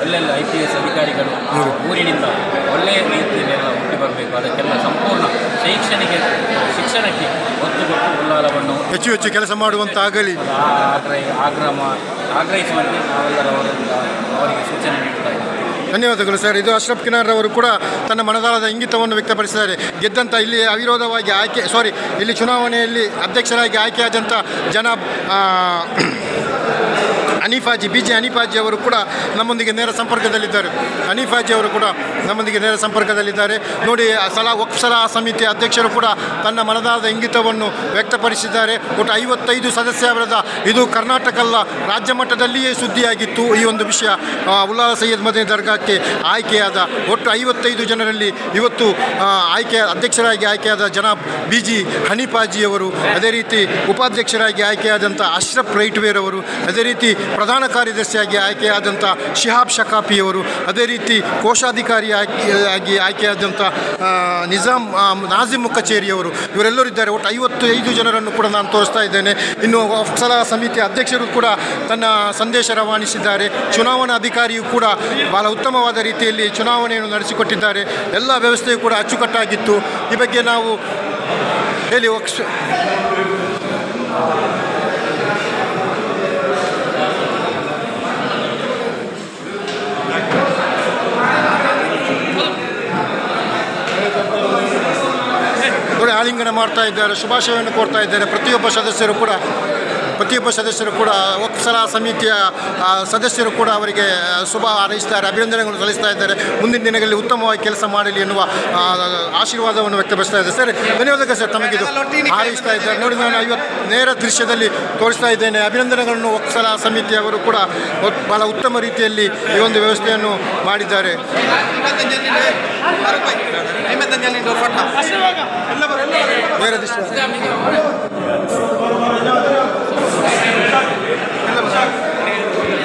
ಒಳ್ಳೆಲ್ಲ I P S ಅಧಿಕಾರಿಗಳು ಆ ಊರಿನಿಂದ ಒಳ್ಳೆಯ ರೀತಿಯಲ್ಲೆಲ್ಲ ಹುಟ್ಟಿ ಬರಬೇಕು ಅದಕ್ಕೆಲ್ಲ ಸಂಪೂರ್ಣ ಶೈಕ್ಷಣಿಕ ಶಿಕ್ಷಣಕ್ಕೆ ಒತ್ತು ಕೊಟ್ಟು ಉಲ್ಲಾಲವನ್ನು ಹೆಚ್ಚು ಹೆಚ್ಚು ಕೆಲಸ ಮಾಡುವಂತಾಗಲಿ ಆಗ್ರಹ ಆಗ್ರಹ ಆಗ್ರಹಿಸುವಂತೆ ನಾವೆಲ್ಲರ ಅವರಿಂದ ಅವರಿಗೆ ಸೂಚನೆ ನೀಡ್ತಾ ಇದ್ದೇವೆ ಧನ್ಯವಾದಗಳು ಸರ್ ಇದು ಅಶ್ರಫ್ ಕಿನಾರ್ ಅವರು ಕೂಡ ತನ್ನ ಮನದಾಳದ ಇಂಗಿತವನ್ನು ವ್ಯಕ್ತಪಡಿಸಿದ್ದಾರೆ ಗೆದ್ದಂಥ ಇಲ್ಲಿ ಅವಿರೋಧವಾಗಿ ಆಯ್ಕೆ ಸಾರಿ ಇಲ್ಲಿ ಚುನಾವಣೆಯಲ್ಲಿ ಅಧ್ಯಕ್ಷರಾಗಿ ಆಯ್ಕೆಯಾದಂಥ ಜನ ಆ, ಹನೀಫಾಜಿ ಬಿ ಜೆ ಹನೀಫಾಜಿ ಅವರು ಕೂಡ ನಮ್ಮೊಂದಿಗೆ ನೇರ ಸಂಪರ್ಕದಲ್ಲಿದ್ದಾರೆ ಹನೀಫಾಜಿ ಅವರು ಕೂಡ ನಮ್ಮೊಂದಿಗೆ ನೇರ ಸಂಪರ್ಕದಲ್ಲಿದ್ದಾರೆ ನೋಡಿ ಆ ಸಲಾ ವಕ್ಫ್ ಸಲಹಾ ಸಮಿತಿ ಅಧ್ಯಕ್ಷರು ಕೂಡ ತನ್ನ ಮನದಾಳದ ಇಂಗಿತವನ್ನು ವ್ಯಕ್ತಪಡಿಸಿದ್ದಾರೆ ಒಟ್ಟು ಐವತ್ತೈದು ಸದಸ್ಯರದ ಇದು ಕರ್ನಾಟಕಲ್ಲ ರಾಜ್ಯ ಮಟ್ಟದಲ್ಲಿಯೇ ಸುದ್ದಿಯಾಗಿತ್ತು ಈ ಒಂದು ವಿಷಯ ಆ, ಉಲ್ಲಾ ಸೈಯದ್ ಮದನಿ ದರ್ಗಾಕ್ಕೆ ಆಯ್ಕೆಯಾದ ಒಟ್ಟು ಐವತ್ತೈದು ಜನರಲ್ಲಿ ಇವತ್ತು ಆ, ಆಯ್ಕೆ ಅಧ್ಯಕ್ಷರಾಗಿ ಆಯ್ಕೆಯಾದ ಜನಾಬ್ ಬಿ ಜಿ ಹನೀಫಾಜಿಯವರು ಅದೇ ರೀತಿ ಉಪಾಧ್ಯಕ್ಷರಾಗಿ ಆಯ್ಕೆಯಾದಂಥ ಅಶ್ರಫ್ ರೈಟ್ವೇರ್ ಅವರು ಅದೇ ರೀತಿ ಪ್ರಧಾನ ಕಾರ್ಯದರ್ಶಿಯಾಗಿ ಆಯ್ಕೆಯಾದಂಥ ಶಿಹಾಬ್ ಶಕಾಪಿಯವರು ಅದೇ ರೀತಿ ಕೋಶಾಧಿಕಾರಿ ಆಗಿ ಆಯ್ಕೆಯಾದಂಥ ಆ, ನಿಜಾಮ್ ಆ, ನಾಜಿಮ್ ಕಚೇರಿಯವರು ಇವರೆಲ್ಲರೂ ಇದ್ದಾರೆ ಒಟ್ಟು ಐವತ್ತು ಐದು ಜನರನ್ನು ಕೂಡ ನಾನು ತೋರಿಸ್ತಾ ಇದ್ದೇನೆ ಇನ್ನು ಸಲಹಾ ಸಮಿತಿ ಅಧ್ಯಕ್ಷರು ಕೂಡ ತನ್ನ ಸಂದೇಶ ರವಾನಿಸಿದ್ದಾರೆ ಚುನಾವಣಾ ಅಧಿಕಾರಿಯು ಕೂಡ ಬಹಳ ಉತ್ತಮವಾದ ರೀತಿಯಲ್ಲಿ ಚುನಾವಣೆಯನ್ನು ನಡೆಸಿಕೊಟ್ಟಿದ್ದಾರೆ ಎಲ್ಲ ವ್ಯವಸ್ಥೆಯು ಕೂಡ ಅಚ್ಚುಕಟ್ಟಾಗಿತ್ತು ಈ ಬಗ್ಗೆ ನಾವು ಹೇಳಿ ವಕ್ಸ್ ನೋಡಿ ಆಲಿಂಗನ ಮಾಡ್ತಾ ಇದ್ದಾರೆ ಶುಭಾಶಯವನ್ನು ಕೋರ್ತಾ ಇದ್ದಾರೆ ಪ್ರತಿಯೊಬ್ಬ ಸದಸ್ಯರು ಕೂಡ ಪ್ರತಿಯೊಬ್ಬ ಸದಸ್ಯರು ಕೂಡ ವಕ್ಫ್ ಸಲಹಾ ಸಮಿತಿಯ ಆ, ಸದಸ್ಯರು ಕೂಡ ಅವರಿಗೆ ಆ, ಶುಭ ಹಾರೈಸ್ತಾರೆ ಅಭಿನಂದನೆಗಳನ್ನು ಸಲ್ಲಿಸ್ತಾ ಇದ್ದಾರೆ ಮುಂದಿನ ದಿನಗಳಲ್ಲಿ ಉತ್ತಮವಾಗಿ ಕೆಲಸ ಮಾಡಲಿ ಎನ್ನುವ ಆ, ಆಶೀರ್ವಾದವನ್ನು ವ್ಯಕ್ತಪಡಿಸ್ತಾ ಇದ್ದಾರೆ ಸರ್ ಧನ್ಯವಾದಗಳು ಸರ್ ತಮಗಿದು ಹಾರೈಸ್ತಾ ಇದ್ದಾರೆ ನೋಡಿ ನಾನು ಐವತ್ತು ನೇರ ದೃಶ್ಯದಲ್ಲಿ ತೋರಿಸ್ತಾ ಇದ್ದೇನೆ ಅಭಿನಂದನೆಗಳನ್ನು ವಕ್ಫ್ ಸಲಹಾ ಸಮಿತಿಯವರು ಕೂಡ ಒಟ್- ಬಹಳ ಉತ್ತಮ ರೀತಿಯಲ್ಲಿ ಈ ಒಂದು ವ್ಯವಸ್ಥೆಯನ್ನು ಮಾಡಿದ್ದಾರೆ ನೇರ ದೃಶ್ಯ